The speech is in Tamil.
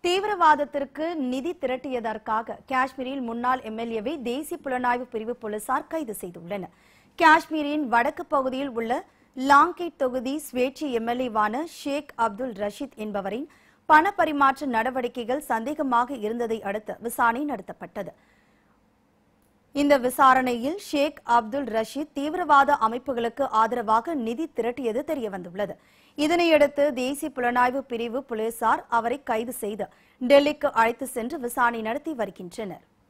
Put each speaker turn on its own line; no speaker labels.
தீவிரவாதத்திற்கு நிதி திரட்டியதற்காக காஷ்மீரில் முன்னாள் எம்எல்ஏவை தேசிய புலனாய்வு பிரிவு போலீசார் கைது செய்துள்ளனர் காஷ்மீரின் வடக்கு பகுதியில் உள்ள லாங்கேட் தொகுதி சுயேட்சை எம்எல்ஏவான ஷேக் அப்துல் ரஷீத் என்பவரின் பண பரிமாற்ற நடவடிக்கைகள் சந்தேகமாக இருந்ததை அடுத்து விசாரணை நடத்தப்பட்டது இந்த விசாரணையில் ஷேக் அப்துல் ரஷீத் தீவிரவாத அமைப்புகளுக்கு ஆதரவாக நிதி திரட்டியது தெரியவந்துள்ளது இதனையடுத்து தேசிய புலனாய்வு பிரிவு போலீசார் அவரை கைது செய்து டெல்லிக்கு அழைத்து சென்று விசாரணை நடத்தி வருகின்றனர்